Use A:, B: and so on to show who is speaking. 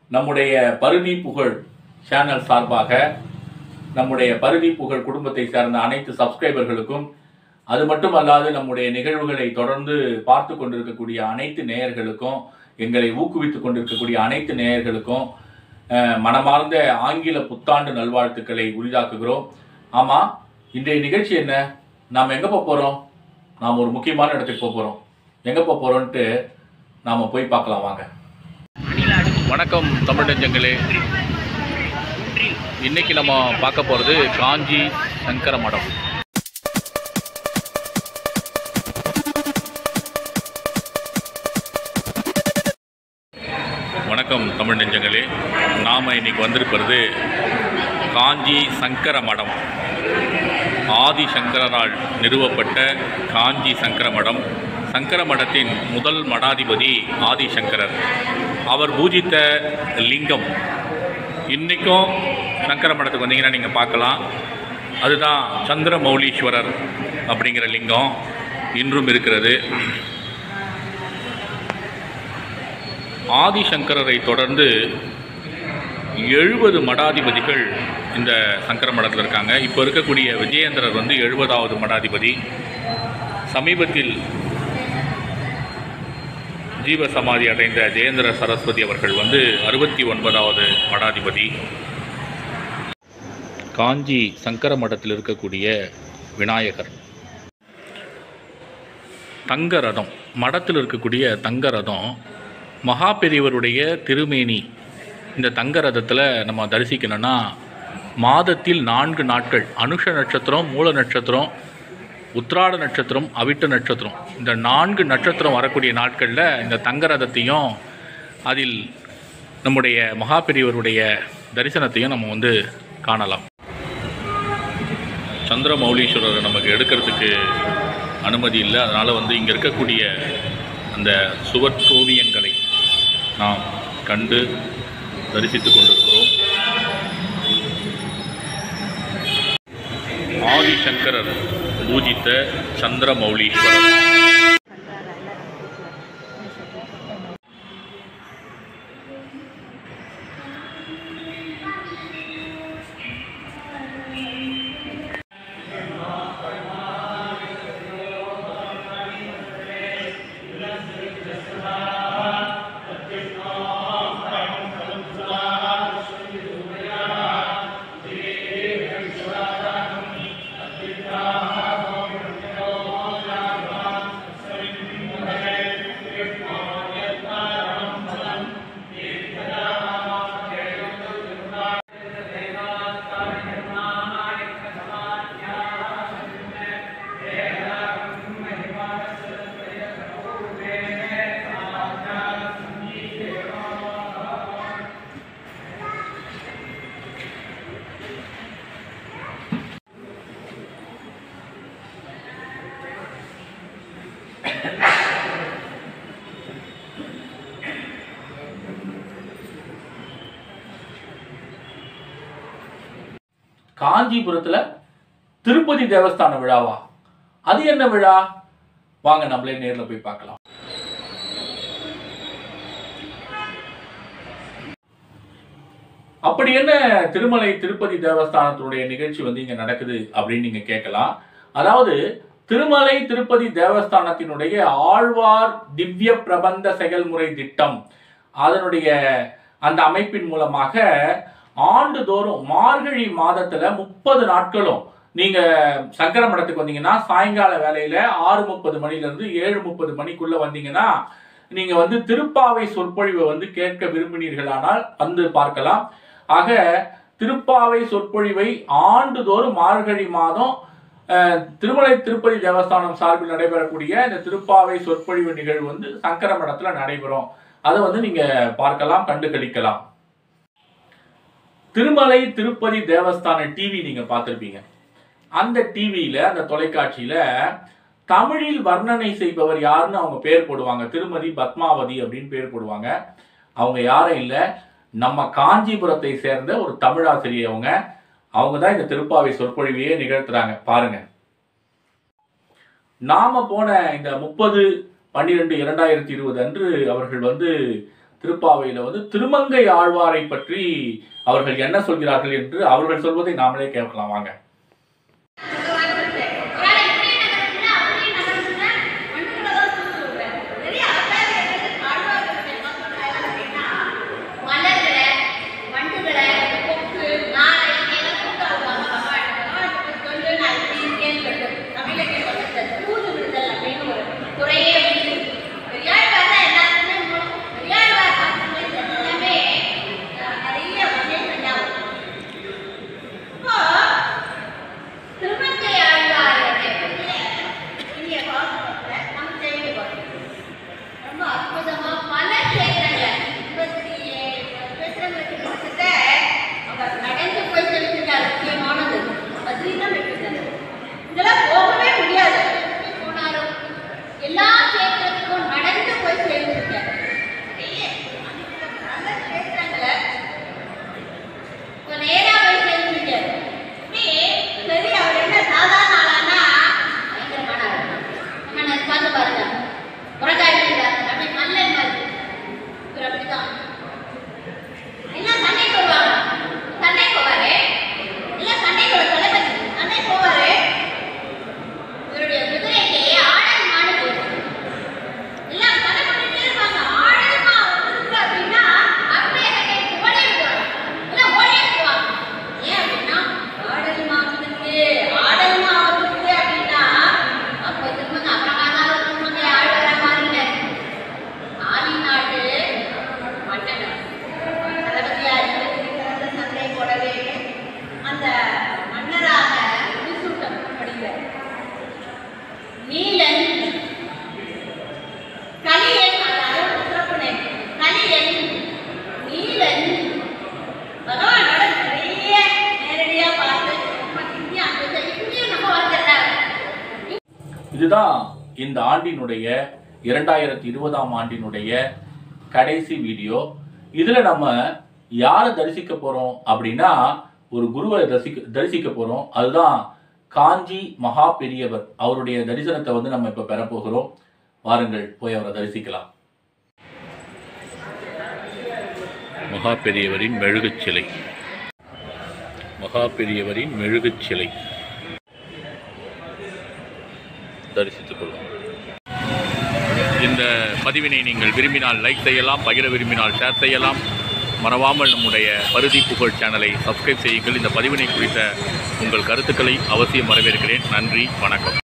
A: நம்முடைய பருதி புகழ் சேனல் சார்பாக நம்முடைய பருதி புகழ் குடும்பத்தை சார்ந்த அனைத்து சப்ஸ்கிரைபர்களுக்கும் அது மட்டுமல்லாது நம்முடைய நிகழ்வுகளை தொடர்ந்து பார்த்து கொண்டிருக்கக்கூடிய அனைத்து நேயர்களுக்கும் எங்களை ஊக்குவித்துக் கொண்டிருக்கக்கூடிய அனைத்து நேயர்களுக்கும் அஹ், மனமார்ந்த ஆங்கில புத்தாண்டு நல்வாழ்த்துக்களை உரிதாக்குகிறோம் ஆமா இன்றைய நிகழ்ச்சி என்ன நாம் எங்க போக போறோம் நாம் ஒரு முக்கியமான இடத்துக்கு போக போறோம் எங்க போக போறோம்ட்டு நாம போய் பார்க்கலாம் வாங்க வணக்கம் தமிழ் நெஞ்சங்களே இன்னைக்கு நம்ம பார்க்க போகிறது காஞ்சி சங்கர மடம் வணக்கம் தமிழ் நெஞ்சங்களே நாம் இன்னைக்கு வந்திருப்பது காஞ்சி சங்கர மடம் ஆதி சங்கரரால் நிறுவப்பட்ட காஞ்சி சங்கர மடம் சங்கர மடத்தின் முதல் மடாதிபதி ஆதிசங்கரர் அவர் பூஜித்த லிங்கம் இன்றைக்கும் சங்கர மடத்துக்கு வந்தீங்கன்னா நீங்கள் பார்க்கலாம் அதுதான் சந்திரமௌலீஸ்வரர் அப்படிங்கிற லிங்கம் இன்றும் இருக்கிறது ஆதிசங்கரரை தொடர்ந்து எழுபது மடாதிபதிகள் இந்த சங்கர மடத்தில் இருக்காங்க இப்போ இருக்கக்கூடிய விஜயேந்திரர் வந்து எழுபதாவது மடாதிபதி சமீபத்தில் ஜீவ சமாதி அடைந்த ஜெயேந்திர சரஸ்வதி அவர்கள் வந்து அறுபத்தி ஒன்பதாவது மடாதிபதி காஞ்சி சங்கர மடத்தில் இருக்கக்கூடிய விநாயகர் தங்க ரதம் மடத்தில் இருக்கக்கூடிய தங்க ரதம் மகா பெரியவருடைய திருமேனி இந்த தங்க ரதத்தில் நம்ம தரிசிக்கணும்னா மாதத்தில் நான்கு நாட்கள் அனுஷ நட்சத்திரம் மூல நட்சத்திரம் உத்ராட நட்சத்திரம் அவிட்ட நட்சத்திரம் இந்த நான்கு நட்சத்திரம் வரக்கூடிய நாட்களில் இந்த தங்க ரதத்தையும் அதில் நம்முடைய மகா பெரியவருடைய தரிசனத்தையும் நம்ம வந்து காணலாம் சந்திரமௌலீஸ்வரரை நமக்கு எடுக்கிறதுக்கு அனுமதி இல்லை அதனால் வந்து இங்கே இருக்கக்கூடிய அந்த சுவற்றோவியங்களை நாம் கண்டு தரிசித்துக் கொண்டிருக்கிறோம் ஆதிசங்கரர் பூஜித்த சந்திரமௌலீஸ்வரர் காஞ்சிபுரத்துல திருப்பதி தேவஸ்தான விழாவா அது என்ன விழா வாங்க நம்மளே நேர்ல போய் பார்க்கலாம் அப்படி என்ன திருமலை திருப்பதி தேவஸ்தானத்தினுடைய நிகழ்ச்சி வந்து இங்க நடக்குது அப்படின்னு நீங்க கேட்கலாம் அதாவது திருமலை திருப்பதி தேவஸ்தானத்தினுடைய ஆழ்வார் திவ்ய பிரபந்த செயல்முறை திட்டம் அதனுடைய அந்த அமைப்பின் மூலமாக ஆண்டுதோறும் மார்கழி மாதத்துல முப்பது நாட்களும் நீங்க சங்கர மடத்துக்கு வந்தீங்கன்னா சாயங்கால வேலையில ஆறு முப்பது மணில இருந்து ஏழு முப்பது மணிக்குள்ள வந்தீங்கன்னா நீங்க வந்து திருப்பாவை சொற்பொழிவை வந்து கேட்க விரும்பினீர்களானால் வந்து பார்க்கலாம் ஆக திருப்பாவை சொற்பொழிவை ஆண்டுதோறும் மார்கழி மாதம் அஹ், திருமலை திருப்பதி தேவஸ்தானம் சார்பில் நடைபெறக்கூடிய இந்த திருப்பாவை சொற்பொழிவு நிகழ்வு வந்து சங்கர மடத்துல நடைபெறும் அதை வந்து நீங்க பார்க்கலாம் கண்டு கழிக்கலாம் திருமலை திருப்பதி தேவஸ்தான டிவி நீங்க பார்த்திருப்பீங்க அந்த டிவியில அந்த தொலைக்காட்சியில தமிழில் வர்ணனை செய்பவர் யாருன்னு அவங்க பேர் போடுவாங்க திருமதி பத்மாவதி அப்படின்னு பேர் போடுவாங்க அவங்க யாரும் இல்ல நம்ம காஞ்சிபுரத்தை சேர்ந்த ஒரு தமிழாசிரியர் அவங்க அவங்க தான் இந்த திருப்பாவை சொற்பொழிவையே நிகழ்த்துறாங்க பாருங்க நாம போன இந்த முப்பது பன்னிரெண்டு இரண்டாயிரத்தி இருபது அன்று அவர்கள் வந்து திருப்பாவையில வந்து திருமங்கை ஆழ்வாரை பற்றி அவர்கள் என்ன சொல்கிறார்கள் என்று அவர்கள் சொல்வதை நாமளே கேட்கலாம் வாங்க
B: திருமங்கை ஆழ்வாருடைய இந்திய பாசனத்தை நம்ம செய்தி பார்க்கணும் ரொம்ப அற்புதமா பல கேட்கறாங்க இருபத்தி ஏழு பேசுறவங்களுக்கு கிட்டத்தட்ட அவர் நடந்து போய் செலுத்திட்டார் முக்கியமானது பத்ரிதான் வைக்கிறார் இதெல்லாம் போகவே முடியாது எப்படி போனாலும் எல்லா கேட்கறதுக்கும் நடந்து போய் சேர்ந்துருக்காரு நிறைய பல கேட்கறாங்கள இப்போ நேரா போய் சேர்ந்துருக்காரு அப்படியே சரி அவர் என்ன சாதாரண ஆளானா பயங்கரமான ஆள் நம்ம நான் பார்த்து பாருங்க முரக்காய் அப்படியே மல்லன் மாதிரி இவர் அப்படிதான் எல்லாம் சண்டைக்கு வருவாங்க சண்டைக்கு போவாரு எல்லாம் சண்டைக்கு ஒரு தளபதி சண்டைக்கு போவாரு இவருடைய குதிரைக்கு ஆடல் மாடு போயிடும் எல்லாம் தடை பண்ணிட்டே இருப்பாங்க ஆடலுமா வந்துருக்கு அப்படின்னா அப்படியே கட்டி ஓடி விடுவாங்க எல்லாம் ஓடி விடுவாங்க ஏன் அப்படின்னா ஆடலுமா வந்துருக்கு ஆடலுமா வந்துருக்கு அப்படின்னா அப்போ திரும்ப அப்புறமா தான் திரும்ப ஆள் வர மாதிரி ஆதி நாட்டு மன்னன் தளபதியா இருக்கிற சண்டை போடவே அந்த மன்னராக முடிசூட்டப்படுகிறார் நீலன் கலியன் அதாவது சிறப்பு நேம் கலியன் நீலன் பகவானோட நிறைய நேரடியா பார்த்து ரொம்ப இந்தியா அந்த இங்கேயும் நம்ம வாழ்ந்துட்டார்
A: இதுதான் இந்த ஆண்டினுடைய இரண்டாயிரத்தி இருபதாம் ஆண்டினுடைய கடைசி வீடியோ இதுல நம்ம யாரை தரிசிக்க போறோம் அப்படின்னா ஒரு குருவை தரிசிக்க தரிசிக்க போறோம் அதுதான் காஞ்சி மகா பெரியவர் அவருடைய தரிசனத்தை வந்து நம்ம இப்ப பெற போகிறோம் வாருங்கள் போய் அவரை தரிசிக்கலாம் மகா பெரியவரின் மெழுகுச் சிலை மகா பெரியவரின் மெழுகுச் சிலை தரிசித்துக் கொள்ளும் இந்த பதிவினை நீங்கள் விரும்பினால் லைக் செய்யலாம் பகிர விரும்பினால் ஷேர் செய்யலாம் மறவாமல் நம்முடைய பருதி புகழ் சேனலை சப்ஸ்கிரைப் செய்யுங்கள் இந்த பதிவினை குறித்த உங்கள் கருத்துக்களை அவசியம் வரவேற்கிறேன் நன்றி வணக்கம்